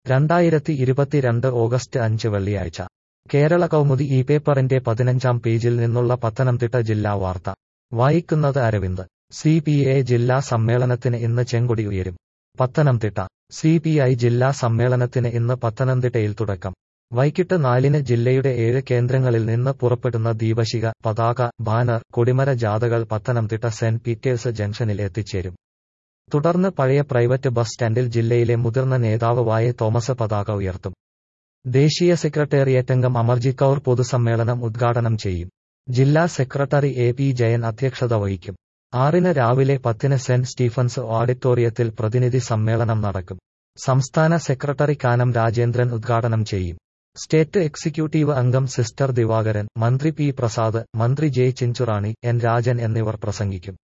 രണ്ടായിരത്തി ഇരുപത്തിരണ്ട് ഓഗസ്റ്റ് അഞ്ച് വെള്ളിയാഴ്ച കേരള കൗമുദി ഈ പേപ്പറിന്റെ പതിനഞ്ചാം പേജിൽ നിന്നുള്ള പത്തനംതിട്ട ജില്ലാ വാർത്ത വായിക്കുന്നത് അരവിന്ദ് സി പി ഐ ജില്ലാ സമ്മേളനത്തിന് ഇന്ന് ചെങ്കൊടി ഉയരും പത്തനംതിട്ട സി പി ഐ ജില്ലാ സമ്മേളനത്തിന് ഇന്ന് പത്തനംതിട്ടയിൽ തുടക്കം വൈകിട്ട് നാലിന് ജില്ലയുടെ ഏഴ് കേന്ദ്രങ്ങളിൽ നിന്ന് പുറപ്പെടുന്ന ദീപശിഖ പതാക ബാനർ കൊടിമര ജാഥകൾ പത്തനംതിട്ട സെന്റ് പീറ്റേഴ്സ് ജംഗ്ഷനിൽ എത്തിച്ചേരും തുടർന്ന് പഴയ പ്രൈവറ്റ് ബസ് സ്റ്റാൻഡിൽ ജില്ലയിലെ മുതിർന്ന നേതാവ് വായ തോമസ് പതാക ഉയർത്തും ദേശീയ സെക്രട്ടേറിയറ്റ് അംഗം അമർജിത് കൌർ പൊതുസമ്മേളനം ഉദ്ഘാടനം ചെയ്യും ജില്ലാ സെക്രട്ടറി എ പി ജയൻ അധ്യക്ഷത വഹിക്കും ആറിന് രാവിലെ പത്തിന് സെന്റ് സ്റ്റീഫൻസ് ഓഡിറ്റോറിയത്തിൽ പ്രതിനിധി സമ്മേളനം നടക്കും സംസ്ഥാന സെക്രട്ടറി കാനം രാജേന്ദ്രൻ ഉദ്ഘാടനം ചെയ്യും സ്റ്റേറ്റ് എക്സിക്യൂട്ടീവ് അംഗം സിസ്റ്റർ ദിവാകരൻ മന്ത്രി പി പ്രസാദ് മന്ത്രി ജെ ചിഞ്ചുറാണി എൻ രാജൻ എന്നിവർ പ്രസംഗിക്കും